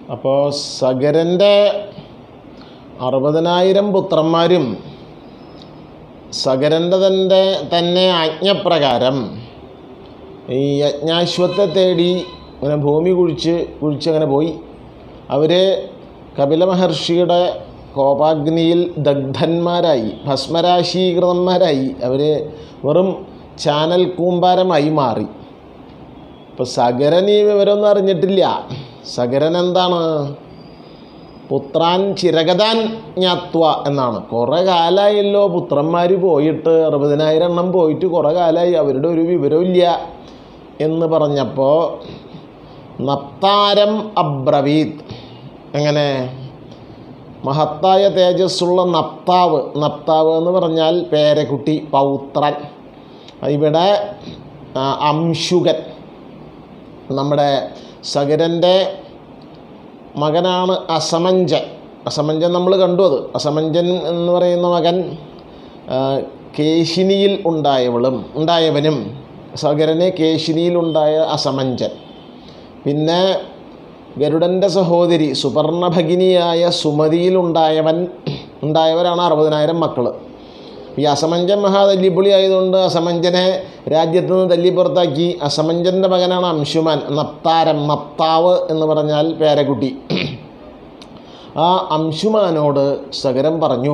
അപ്പോൾ സഗരൻ്റെ അറുപതിനായിരം പുത്രന്മാരും സഗരൻ്റെ തന്നെ തന്നെ ആജ്ഞപ്രകാരം ഈ യജ്ഞാശ്വത്തെ തേടി അങ്ങനെ ഭൂമി കുഴിച്ച് കുഴിച്ച് അങ്ങനെ പോയി അവർ കപില മഹർഷിയുടെ കോപാഗ്നിയിൽ ദഗ്ധന്മാരായി ഭസ്മരാശീകൃതന്മാരായി അവർ വെറും ചാനൽ കൂമ്പാരമായി മാറി ഇപ്പോൾ സഗരൻ ഈ വിവരമൊന്നും അറിഞ്ഞിട്ടില്ല സഗരൻ എന്താണ് പുത്രാൻ ചിരകതാൻ ജ്ഞാത്വ എന്നാണ് കുറേ കാലമായല്ലോ പുത്രന്മാർ പോയിട്ട് അറുപതിനായിരം എണ്ണം പോയിട്ട് കുറേ കാലമായി അവരുടെ ഒരു വിവരമില്ല എന്ന് പറഞ്ഞപ്പോൾ നപ്താരം അബ്രവീത് എങ്ങനെ മഹത്തായ തേജസ്സുള്ള നപ്താവ് നപ്താവ് എന്ന് പറഞ്ഞാൽ പേരക്കുട്ടി പൗത്രൻ ഇവിടെ ആ, അംശുകൻ നമ്മുടെ സഗരൻ്റെ മകനാണ് അസമഞ്ചൻ അസമഞ്ചൻ നമ്മൾ കണ്ടു അത് അസമഞ്ചൻ എന്ന് പറയുന്ന മകൻ ആ, കേശിനിയിൽ ഉണ്ടായവളും ഉണ്ടായവനും സഗരന് കേശിനിയിൽ ഉണ്ടായ അസമഞ്ചൻ പിന്നെ ഗരുഡൻ്റെ സഹോദരി സുപർണഭഗിനിയായ സുമതിയിലുണ്ടായവൻ ഉണ്ടായവരാണ് അറുപതിനായിരം മക്കൾ ഈ അസമഞ്ചൻ മഹാതല്ലിപ്പൊളി ആയതുകൊണ്ട് അസമഞ്ചനെ രാജ്യത്ത് നിന്ന് തല്ലി പുറത്താക്കി അസമഞ്ചൻ്റെ മകനാണ് അംശുമാൻ നപ്താരം നപ്താവ് എന്ന് പറഞ്ഞാൽ പേരക്കുട്ടി ആ അംശുമാനോട് സകരം പറഞ്ഞു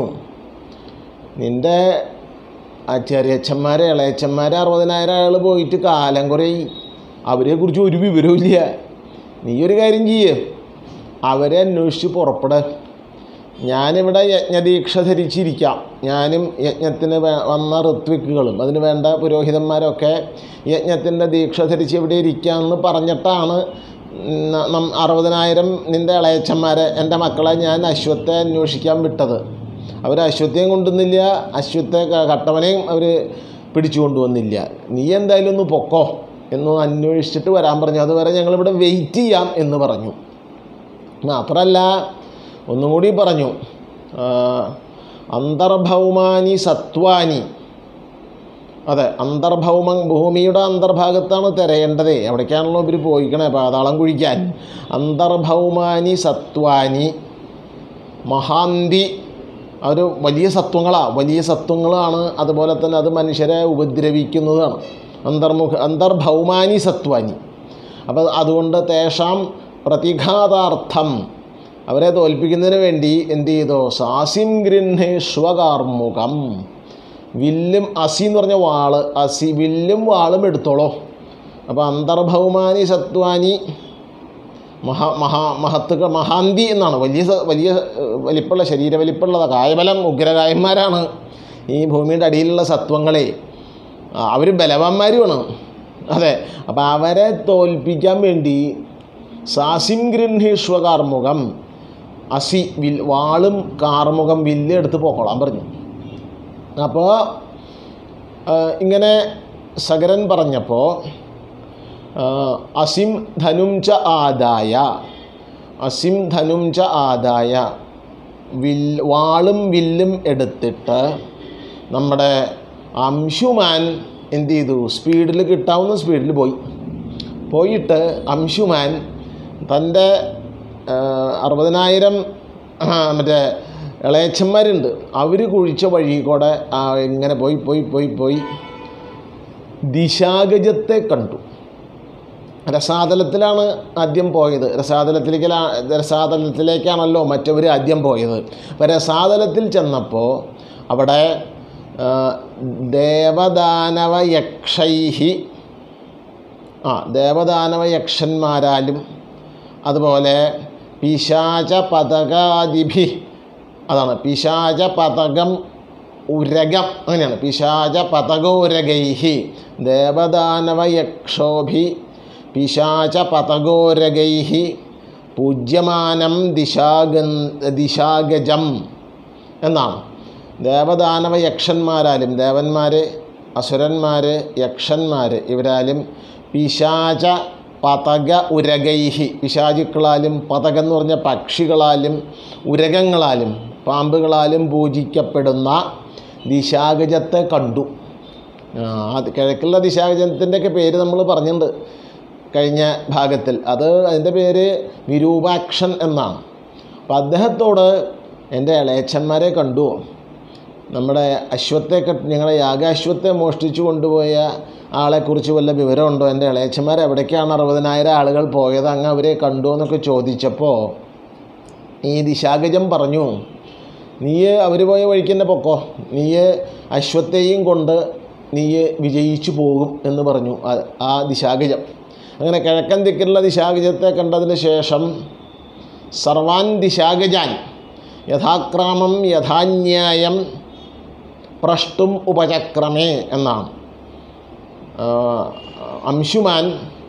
നിൻ്റെ ആ ചെറിയച്ഛന്മാരെ ഇളയച്ചന്മാരെ അറുപതിനായിരം ആൾ പോയിട്ട് കാലം കുറേ അവരെക്കുറിച്ച് ഒരു വിവരവും ഇല്ല നീ ഒരു കാര്യം ചെയ്യേ അവരെ അന്വേഷിച്ച് പുറപ്പെട ഞാനിവിടെ യജ്ഞദീക്ഷ ധരിച്ചിരിക്കാം ഞാനും യജ്ഞത്തിന് വേ- വന്ന ഋത്വിക്കുകളും അതിന് വേണ്ട പുരോഹിതന്മാരൊക്കെ യജ്ഞത്തിൻ്റെ ദീക്ഷ ധരിച്ച് ഇവിടെ ഇരിക്കാമെന്ന് പറഞ്ഞിട്ടാണ് ന- നം അറുപതിനായിരം നിൻ്റെ ഇളയച്ചന്മാരെ എൻ്റെ മക്കളെ ഞാൻ അശ്വത്തെ അന്വേഷിക്കാൻ വിട്ടത് അവർ അശ്വത്തെയും കൊണ്ടുവന്നില്ല അശ്വത്തെ ക- കട്ടവനെയും അവർ പിടിച്ചു കൊണ്ടുവന്നില്ല നീ എന്തായാലും ഒന്ന് പൊക്കോ എന്ന് അന്വേഷിച്ചിട്ട് വരാൻ പറഞ്ഞു അതുവരെ ഞങ്ങളിവിടെ വെയിറ്റ് ചെയ്യാം എന്ന് പറഞ്ഞു മാത്രമല്ല ഒന്നും കൂടി പറഞ്ഞു ആ, അന്തർഭൗമാനി സത്വാനി അതെ അന്തർഭൗമ ഭൂമിയുടെ അന്തർഭാഗത്താണ് തിരയേണ്ടത് എവിടേക്കാണല്ലോ ഇവർ പോയിക്കണേ പാതാളം കുഴിക്കാൻ അന്തർഭൗമാനി സത്വാനി മഹാന്തി ഒരു വലിയ സത്വങ്ങളാണ് വലിയ സത്വങ്ങളാണ് അതുപോലെ തന്നെ അത് മനുഷ്യരെ ഉപദ്രവിക്കുന്നതാണ് അന്തർമുഖ അന്തർഭൗമാനി സത്വാനി അപ്പോൾ അതുകൊണ്ട് തേഷാം പ്രതിഘാതാർത്ഥം അവരെ തോൽപ്പിക്കുന്നതിന് വേണ്ടി എന്ത് ചെയ്തു സാസിം ഗൃഹേഷ്വകാർമുഖം വില്ലും അസി എന്ന് പറഞ്ഞ വാള് അസി വില്ലും വാളും എടുത്തോളോ അപ്പോൾ അന്തർഭൗമാനി സത്വാനി മഹാ മഹാ മഹത്തുക്കൾ മഹാന്തി എന്നാണ് വലിയ സ- വലിയ ഏഹ്, വലിപ്പമുള്ള ശരീര വലിപ്പമുള്ള കായബലം ഉഗ്രകായന്മാരാണ് ഈ ഭൂമിയുടെ അടിയിലുള്ള സത്വങ്ങളെ അവർ ബലവാന്മാരുമാണ് അതെ അപ്പോൾ അവരെ തോൽപ്പിക്കാൻ വേണ്ടി സാസിം ഗൃഹീഷ്വ കാർമുഖം അസി വിൽ വാളും കാർമുഖം വില്ല് എടുത്ത് പോക്കോളാൻ പറഞ്ഞു അപ്പോൾ ഇങ്ങനെ സഗരൻ പറഞ്ഞപ്പോൾ അസിം ധനും ച ആദായ അസിം ധനും ച ആദായ വിൽ വാളും വില്ലും എടുത്തിട്ട് നമ്മുടെ അംശുമാൻ എന്ത് ചെയ്തു സ്പീഡിൽ കിട്ടാവുന്ന സ്പീഡിൽ പോയി പോയിട്ട് അംശുമാൻ തൻ്റെ അറുപതിനായിരം മറ്റേ ഇളയച്ചന്മാരുണ്ട് അവർ കുഴിച്ച വഴി കൂടെ ആ, ഇങ്ങനെ പോയി പോയി പോയി പോയി ദിശാഗജത്തെ കണ്ടു രസാതലത്തിലാണ് ആദ്യം പോയത് രസാതലത്തിലേക്ക് രസാതലത്തിലേക്കാണല്ലോ മറ്റവർ ആദ്യം പോയത് അപ്പോൾ രസാതലത്തിൽ ചെന്നപ്പോൾ അവിടെ ആ, ദേവദാനവ യക്ഷൈഹി ആ ദേവദാനവ യക്ഷന്മാരാലും അതുപോലെ പിശാച പതകാദിഭി അതാണ് പിശാച പതകം ഉരകം അങ്ങനെയാണ് പിശാച പതകോരകൈഹി ദേവദാനവ യക്ഷോഭി പിശാച പതകോരകൈഹി പൂജ്യമാനം ദിശാഗ ദിശാഗജം എന്നാണ് ദേവദാനവ യക്ഷന്മാരാലും ദേവന്മാർ അസുരന്മാർ യക്ഷന്മാർ ഇവരാലും പിശാച പതക ഉരകൈഹി പിശാചുക്കളാലും പതകം എന്ന് പറഞ്ഞ പക്ഷികളാലും ഉരകങ്ങളാലും പാമ്പുകളാലും പൂജിക്കപ്പെടുന്ന ദിശാഗജത്തെ കണ്ടു ആ, അത് കിഴക്കുള്ള ദിശാഗജത്തിൻ്റെയൊക്കെ പേര് നമ്മൾ പറഞ്ഞിട്ടുണ്ട് കഴിഞ്ഞ ഭാഗത്തിൽ അത് അതിൻ്റെ പേര് വിരൂപാക്ഷൻ എന്നാണ് അപ്പം അദ്ദേഹത്തോട് എൻ്റെ ഇളയച്ചന്മാരെ കണ്ടു നമ്മുടെ അശ്വത്തെ കെട്ട് ഞങ്ങളെ യാഗാശ്വത്തെ മോഷ്ടിച്ചു കൊണ്ടുപോയ ആളെക്കുറിച്ച് വല്ല വിവരമുണ്ടോ എൻ്റെ ഇളയച്ചന്മാർ എവിടേക്കാണ് അറുപതിനായിരം ആളുകൾ പോയത് അങ്ങ് അവരെ കണ്ടു എന്നൊക്കെ ചോദിച്ചപ്പോൾ ഈ ദിശാഗജം പറഞ്ഞു നീ അവർ പോയ വഴിക്ക് തന്നെ പൊക്കോ നീ അശ്വത്തെയും കൊണ്ട് നീ വിജയിച്ചു പോകും എന്ന് പറഞ്ഞു ആ- ആ ദിശാഗജം അങ്ങനെ കിഴക്കൻ ദിക്കിലുള്ള ദിശാഗജത്തെ കണ്ടതിന് ശേഷം സർവാൻ ദിശാഗജാൻ യഥാക്രമം യഥാന്യായം പ്രഷ്ടും ഉപചക്രമേ എന്നാണ് ആ, അംശുമാൻ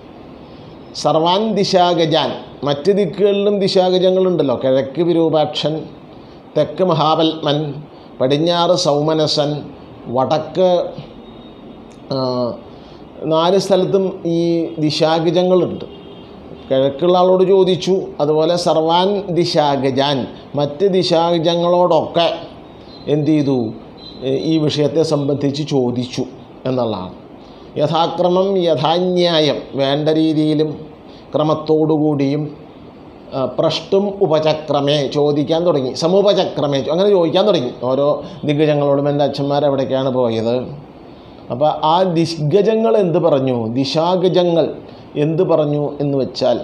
സർവാൻ ദിശാഗജാൻ മറ്റ് ദിക്കുകളിലും ദിശാഗജങ്ങളുണ്ടല്ലോ കിഴക്ക് വിരൂപാക്ഷൻ തെക്ക് മഹാബൽമൻ പടിഞ്ഞാറ് സൗമനസൻ വടക്ക് ആ, നാല് സ്ഥലത്തും ഈ ദിശാഗജങ്ങളുണ്ട് കിഴക്കുള്ള ആളോട് ചോദിച്ചു അതുപോലെ സർവാൻ ദിശാഗജാൻ മറ്റ് ദിശാഗജങ്ങളോടൊക്കെ എന്ത് ചെയ്തു ഏ- ഈ വിഷയത്തെ സംബന്ധിച്ച് ചോദിച്ചു എന്നുള്ളതാണ് യഥാക്രമം യഥാന്യായം വേണ്ട രീതിയിലും ക്രമത്തോടുകൂടിയും ആ, പ്രഷ്ടും ഉപചക്രമേ ചോദിക്കാൻ തുടങ്ങി സമുപചക്രമേ അങ്ങനെ ചോദിക്കാൻ തുടങ്ങി ഓരോ ദിഗ്ഗജങ്ങളോടും എൻ്റെ അച്ഛന്മാർ എവിടേക്കാണ് പോയത് അപ്പോൾ ആ ദിഗ്ഗജങ്ങൾ എന്ത് പറഞ്ഞു ദിശാഗജങ്ങൾ എന്ത് പറഞ്ഞു എന്ന് വെച്ചാൽ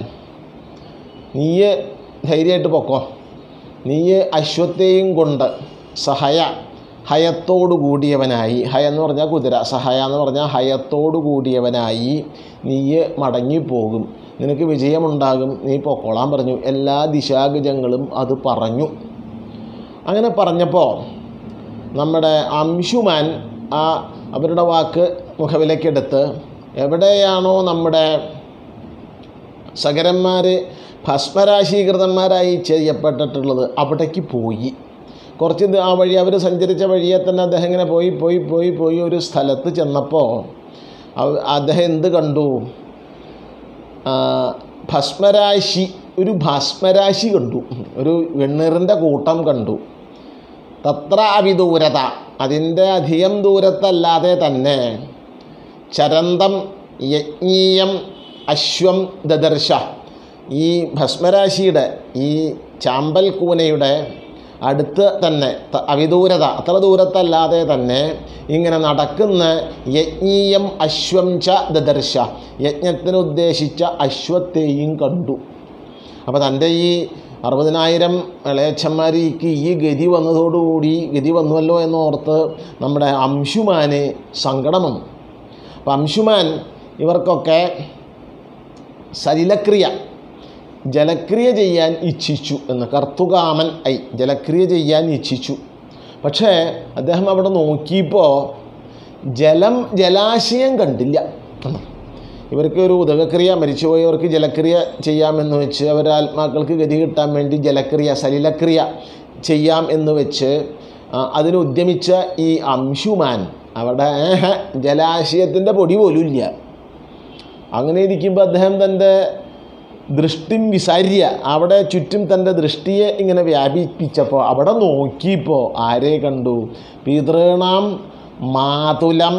നീയെ ധൈര്യമായിട്ട് പൊക്കോ നീയെ അശ്വത്തെയും കൊണ്ട് സഹയ ഹയത്തോടു കൂടിയവനായി ഹയ എന്ന് പറഞ്ഞാൽ കുതിര സഹയ എന്ന് പറഞ്ഞാൽ ഹയത്തോടു കൂടിയവനായി നീയെ മടങ്ങിപ്പോകും നിനക്ക് വിജയമുണ്ടാകും നീ പൊക്കോളാൻ പറഞ്ഞു എല്ലാ ദിശാഗജങ്ങളും അത് പറഞ്ഞു അങ്ങനെ പറഞ്ഞപ്പോൾ നമ്മുടെ അംശുമാൻ ആ അവരുടെ വാക്ക് മുഖവിലക്കെടുത്ത് എവിടെയാണോ നമ്മുടെ സകരന്മാർ ഭസ്മരാശീകൃതന്മാരായി ചെയ്യപ്പെട്ടിട്ടുള്ളത് അവിടേക്ക് പോയി കുറച്ച് ഇത് ആ വഴി അവർ സഞ്ചരിച്ച വഴിയെ തന്നെ അദ്ദേഹം ഇങ്ങനെ പോയി പോയി പോയി പോയി ഒരു സ്ഥലത്ത് ചെന്നപ്പോൾ അവ- അദ്ദേഹം എന്ത് കണ്ടു ആ, ഭസ്മരാശി ഒരു ഭസ്മരാശി കണ്ടു ഒരു വെണ്ണീറിൻ്റെ കൂട്ടം കണ്ടു തത്ര അവിദൂരത അതിൻ്റെ അധികം ദൂരത്തല്ലാതെ തന്നെ ചരന്തം യജ്ഞീയം അശ്വം ദദർശ ഈ ഭസ്മരാശിയുടെ ഈ ചാമ്പൽ കൂനയുടെ അടുത്ത് തന്നെ ത- അവിദൂരത അത്ര ദൂരത്തല്ലാതെ തന്നെ ഇങ്ങനെ നടക്കുന്ന യജ്ഞീയം അശ്വം ച ദദർശ യജ്ഞത്തിന് ഉദ്ദേശിച്ച അശ്വത്തെയും കണ്ടു അപ്പോൾ തൻ്റെ ഈ അറുപതിനായിരം ഇളയച്ചന്മാരിക്ക് ഈ ഗതി വന്നതോടുകൂടി ഗതി വന്നുവല്ലോ എന്നോർത്ത് നമ്മുടെ അംശുമാന് സങ്കടം വന്നു അപ്പം അംശുമാൻ ഇവർക്കൊക്കെ സലിലക്രിയ ജലക്രിയ ചെയ്യാൻ ഇച്ഛിച്ചു എന്ന് കർത്തുകാമൻ ഐ ജലക്രിയ ചെയ്യാൻ ഇച്ഛിച്ചു പക്ഷേ അദ്ദേഹം അവിടെ നോക്കിയപ്പോൾ ജലം ജലാശയം കണ്ടില്ല ഇവർക്ക് ഒരു ഉദകക്രിയ മരിച്ചുപോയവർക്ക് ജലക്രിയ ചെയ്യാമെന്ന് വെച്ച് അവരുടെ ആത്മാക്കൾക്ക് ഗതി കിട്ടാൻ വേണ്ടി ജലക്രിയ സലിലക്രിയ ചെയ്യാം എന്ന് വെച്ച് ആ, അതിന് ഉദ്യമിച്ച ഈ അംശുമാൻ അവിടെ ഏഹ്, ജലാശയത്തിൻ്റെ പൊടി പോലും ഇല്ല അങ്ങനെ ഇരിക്കുമ്പോൾ അദ്ദേഹം തൻ്റെ ദൃഷ്ടി വിസാര്യ അവിടെ ചുറ്റും തൻ്റെ ദൃഷ്ടിയെ ഇങ്ങനെ വ്യാപിപ്പിച്ചപ്പോൾ അവിടെ നോക്കിയപ്പോൾ ആരെ കണ്ടു പിതൃണാം മാതുലം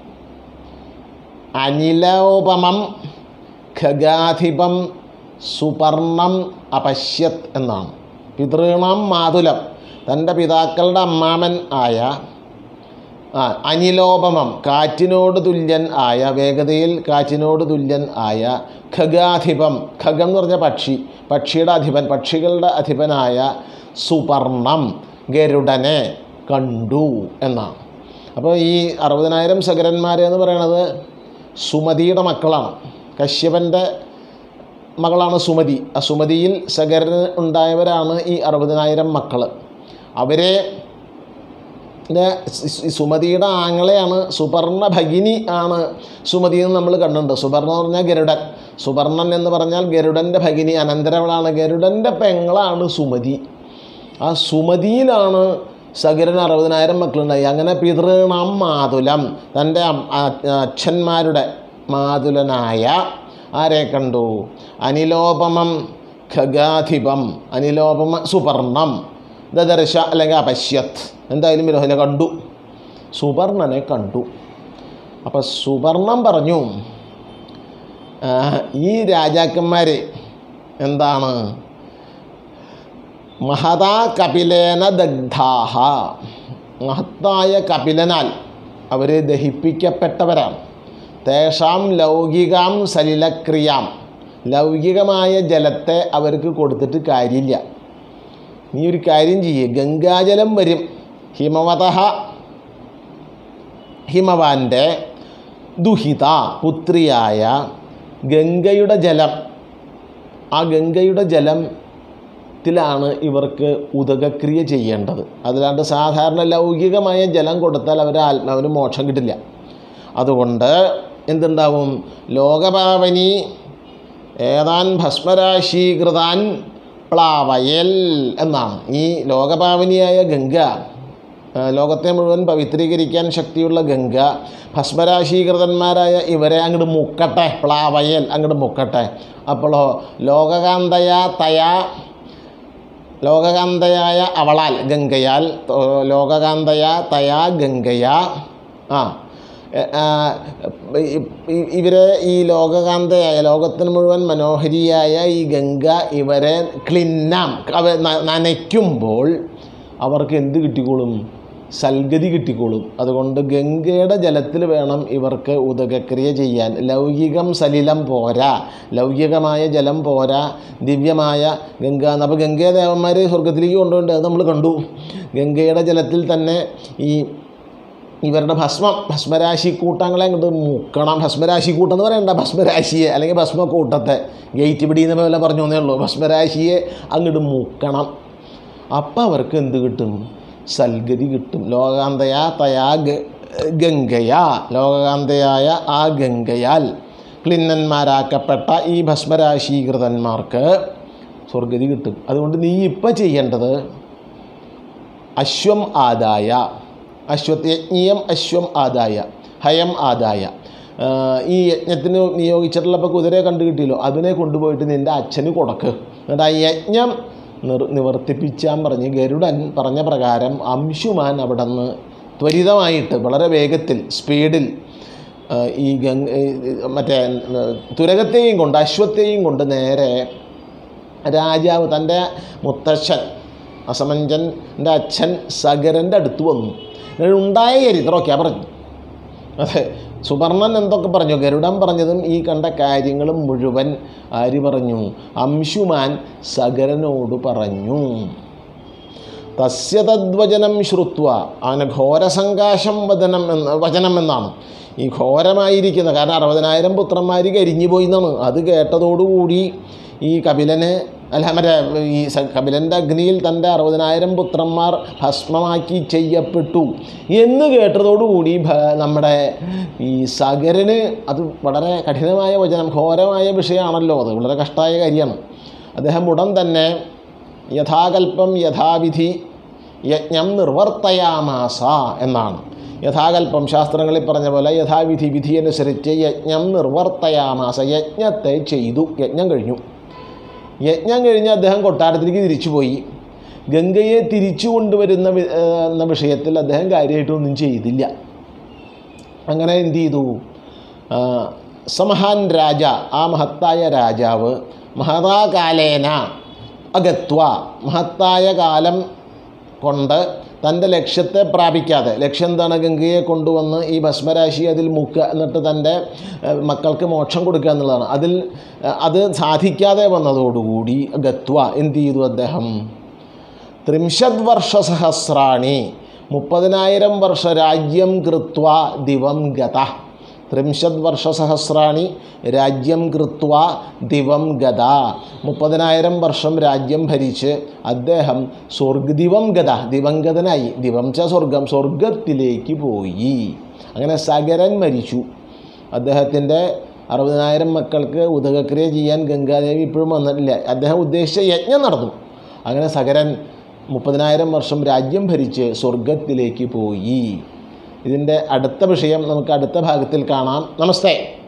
അനിലോപമം ഖഗാധിപം സുപർണം അപശ്യത് എന്നാണ് പിതൃണാം മാതുലം തൻ്റെ പിതാക്കളുടെ അമ്മാമൻ ആയ ആ അനിലോപമം കാറ്റിനോട് തുല്യൻ ആയ വേഗതയിൽ കാറ്റിനോട് തുല്യൻ ആയ ഖഗാധിപം ഖഗം എന്ന് പറഞ്ഞ പക്ഷി പക്ഷിയുടെ അധിപൻ പക്ഷികളുടെ അധിപനായ സുപർണം ഗരുഡനെ കണ്ടു എന്നാണ് അപ്പോൾ ഈ അറുപതിനായിരം സകരന്മാർ എന്ന് പറയുന്നത് സുമതിയുടെ മക്കളാണ് കശ്യപൻ്റെ മകളാണ് സുമതി ആ സുമതിയിൽ സകരന് ഉണ്ടായവരാണ് ഈ അറുപതിനായിരം മക്കൾ അവരെ പിന്നെ സ് സ് സുമതിയുടെ ആങ്ങളെയാണ് സുപർണ ഭഗിനി ആണ് സുമതി എന്ന് നമ്മൾ കണ്ടിട്ടുണ്ട് സുപർണ എന്ന് പറഞ്ഞാൽ ഗരുഡൻ സുപർണൻ എന്ന് പറഞ്ഞാൽ ഗരുഡൻ്റെ ഭഗിനി അനന്തരവളാണ് ഗരുഡൻ്റെ പെങ്ങളാണ് സുമതി ആ സുമതിയിലാണ് സകരന് അറുപതിനായിരം മക്കളുണ്ടായി അങ്ങനെ പിതൃണാം മാതുലം തൻ്റെ അം- ആ- അച്ഛന്മാരുടെ മാതുലനായ ആരെ കണ്ടു അനിലോപമം ഖഗാധിപം അനിലോപമ സുപർണം ദദർശ അല്ലെങ്കിൽ അപശ്യത് എന്തായാലും വിരോധനെ കണ്ടു സുപർണനെ കണ്ടു അപ്പം സുപർണം പറഞ്ഞു ആ, ഈ രാജാക്കന്മാർ എന്താണ് മഹതാ കപിലേന ദഗ്ധാഹ മഹത്തായ കപിലനാൽ അവർ ദഹിപ്പിക്കപ്പെട്ടവരാണ് തേഷാം ലൗകികാം സലിലക്രിയാം ലൗകികമായ ജലത്തെ അവർക്ക് കൊടുത്തിട്ട് കാര്യമില്ല നീ ഒരു കാര്യം ചെയ്യേ ഗംഗാജലം വരും ഹിമവത ഹിമവാൻ്റെ ദുഹിത പുത്രിയായ ഗംഗയുടെ ജലം ആ ഗംഗയുടെ ജലത്തിലാണ് ഇവർക്ക് ഉദകക്രിയ ചെയ്യേണ്ടത് അതിലാണ്ട് സാധാരണ ലൗകികമായ ജലം കൊടുത്താൽ അവരെ ആത്മാവിന് മോക്ഷം കിട്ടില്ല അതുകൊണ്ട് എന്തുണ്ടാവും ലോകപാവനി ഏതാൻ ഭസ്മരാശീകൃതാൻ പ്ലാവയൽ എന്നാണ് ഈ ലോകപാവനിയായ ഗംഗ ആ, ലോകത്തെ മുഴുവൻ പവിത്രീകരിക്കാൻ ശക്തിയുള്ള ഗംഗ ഭസ്മരാശീകൃതന്മാരായ ഇവരെ അങ്ങോട്ട് മുക്കട്ടെ പ്ലാവയൽ അങ്ങോട്ട് മുക്കട്ടെ അപ്പോഴോ ലോകകാന്തയ തയാ ലോകകാന്തയായ അവളാൽ ഗംഗയാൽ തോ- ലോകകാന്തയ തയാ ഗംഗയാ ആ എ- ആ, ഇ- ഇ- ഇവരെ ഈ ലോകകാന്തയായ ലോകത്തിന് മുഴുവൻ മനോഹരിയായ ഈ ഗംഗ ഇവരെ ക്ലിന്നാം അവ ന- നനയ്ക്കുമ്പോൾ അവർക്ക് എന്ത് കിട്ടിക്കോളും സൽഗതി കിട്ടിക്കോളും അതുകൊണ്ട് ഗംഗയുടെ ജലത്തിൽ വേണം ഇവർക്ക് ഉദകക്രിയ ചെയ്യാൻ ലൗകികം സലിലം പോരാ ലൗകികമായ ജലം പോരാ ദിവ്യമായ ഗംഗ അപ്പോൾ ഗംഗാദേവന്മാർ സ്വർഗത്തിലേക്ക് കൊണ്ടുപോയിട്ട് അത് നമ്മൾ കണ്ടു ഗംഗയുടെ ജലത്തിൽ തന്നെ ഈ ഇവരുടെ ഭസ്മം ഭസ്മരാശി കൂട്ടങ്ങളെ അങ്ങോട്ട് മുക്കണം ഭസ്മരാശി കൂട്ടം എന്ന് പറയണ്ട ഭസ്മരാശിയെ അല്ലെങ്കിൽ ഭസ്മക്കൂട്ടത്തെ ഗേറ്റ് പിടിയുന്ന പോലെ പറഞ്ഞു എന്നേ ഉള്ളൂ ഭസ്മരാശിയെ അങ്ങോട്ട് മുക്കണം അപ്പം അവർക്ക് എന്ത് കിട്ടും സൽഗതി കിട്ടും ലോകാന്തയാ തയാ ഗ- ഗംഗയാ ലോകാന്തയായ ആ ഗംഗയാൽ ക്ലിന്നന്മാരാക്കപ്പെട്ട ഈ ഭസ്മരാശീകൃതന്മാർക്ക് സ്വർഗതി കിട്ടും അതുകൊണ്ട് നീ ഇപ്പം ചെയ്യേണ്ടത് അശ്വം ആദായ അശ്വത് യജ്ഞീയം അശ്വം ആദായ ഹയം ആദായ ആ, ഈ യജ്ഞത്തിന് നിയോഗിച്ചിട്ടുള്ള ഇപ്പോൾ കുതിരയെ കണ്ടു കിട്ടിയല്ലോ അതിനെ കൊണ്ടുപോയിട്ട് നിൻ്റെ അച്ഛന് കൊടുക്ക് എന്നിട്ട് ആ യജ്ഞം നിർ നിവർത്തിപ്പിച്ചാൻ പറഞ്ഞ് ഗരുഡൻ പറഞ്ഞ പ്രകാരം അംശുമാൻ അവിടെ നിന്ന് ത്വരിതമായിട്ട് വളരെ വേഗത്തിൽ സ്പീഡിൽ ആ, ഈ ഗംഗ ഈ മറ്റേ ആ, തുരകത്തെയും കൊണ്ട് അശ്വത്തെയും കൊണ്ട് നേരെ രാജാവ് തൻ്റെ മുത്തച്ഛൻ അസമഞ്ചൻ്റെ അച്ഛൻ സഗരൻ്റെ അടുത്ത് വന്നു എന്നിട്ട് ഉണ്ടായ ചരിത്രമൊക്കെയാ പറഞ്ഞു അതെ സുവർണൻ എന്തൊക്കെ പറഞ്ഞു ഗരുഡൻ പറഞ്ഞതും ഈ കണ്ട കാര്യങ്ങളും മുഴുവൻ ആര് പറഞ്ഞു അംശുമാൻ സഗരനോട് പറഞ്ഞു തസ്യ തദ്വചനം ശ്രുത്വ അവന് ഘോരസങ്കാശം വചനം എന്ന് വചനം എന്നാണ് ഈ ഘോരമായിരിക്കുന്ന കാരണം അറുപതിനായിരം പുത്രന്മാർ കരിഞ്ഞു പോയി എന്നാണ് അത് കേട്ടതോടുകൂടി ഈ കപിലന് അല്ല മറ്റേ ഈ സ- കപിലൻ്റെ അഗ്നിയിൽ തൻ്റെ അറുപതിനായിരം പുത്രന്മാർ ഭസ്മമാക്കി ചെയ്യപ്പെട്ടു എന്ന് കേട്ടതോടുകൂടി ഭ നമ്മുടെ ഈ സഗരന് അത് വളരെ കഠിനമായ വചനം ഘോരമായ വിഷയമാണല്ലോ അത് വളരെ കഷ്ടമായ കാര്യമാണ് അദ്ദേഹം ഉടൻ തന്നെ യഥാകൽപ്പം യഥാവിധി യജ്ഞം നിർവർത്തയാമാസ എന്നാണ് യഥാകൽപ്പം ശാസ്ത്രങ്ങളിൽ പറഞ്ഞ പോലെ യഥാവിധി വിധി അനുസരിച്ച് യജ്ഞം നിർവർത്തയാമാസ യജ്ഞത്തെ ചെയ്തു യജ്ഞം കഴിഞ്ഞു യജ്ഞം കഴിഞ്ഞ് അദ്ദേഹം കൊട്ടാരത്തിലേക്ക് തിരിച്ചുപോയി ഗംഗയെ തിരിച്ചു കൊണ്ടുവരുന്ന വി- ഏഹ് എന്ന വിഷയത്തിൽ അദ്ദേഹം കാര്യമായിട്ടൊന്നും ചെയ്തില്ല അങ്ങനെ എന്ത് ചെയ്തു ആ, സമഹാൻ രാജ ആ മഹത്തായ രാജാവ് മഹതാകാലേന അഗത്വ മഹത്തായ കാലം കൊണ്ട് തൻ്റെ ലക്ഷ്യത്തെ പ്രാപിക്കാതെ ലക്ഷ്യം എന്താണ് ഗംഗയെ കൊണ്ടുവന്ന് ഈ ഭസ്മരാശി അതിൽ മുക്കുക എന്നിട്ട് തൻ്റെ ഏഹ്, മക്കൾക്ക് മോക്ഷം കൊടുക്കുക എന്നുള്ളതാണ് അതിൽ ഏഹ്, അത് സാധിക്കാതെ വന്നതോടുകൂടി ഗത്വ എന്ത് ചെയ്തു അദ്ദേഹം ത്രിംശത് വർഷസഹസ്രാണി മുപ്പതിനായിരം വർഷ രാജ്യം കൃത്വ ദിവം ഗത ത്രിംശത് വർഷസഹസ്രാണി രാജ്യം കൃത്വ ദിവം ഗത മുപ്പതിനായിരം വർഷം രാജ്യം ഭരിച്ച് അദ്ദേഹം സ്വർഗ ദിവം ഗത ദിവംഗതനായി ദിവം ച സ്വർഗം സ്വർഗത്തിലേക്ക് പോയി അങ്ങനെ സകരൻ മരിച്ചു അദ്ദേഹത്തിൻ്റെ അറുപതിനായിരം മക്കൾക്ക് ഉദകക്രിയ ചെയ്യാൻ ഗംഗാദേവി ഇപ്പോഴും വന്നിട്ടില്ല അദ്ദേഹം ഉദ്ദേശിച്ച യജ്ഞം നടന്നു അങ്ങനെ സകരൻ മുപ്പതിനായിരം വർഷം രാജ്യം ഭരിച്ച് സ്വർഗത്തിലേക്ക് പോയി ഇതിൻ്റെ അടുത്ത വിഷയം നമുക്ക് അടുത്ത ഭാഗത്തിൽ കാണാം നമസ്തേ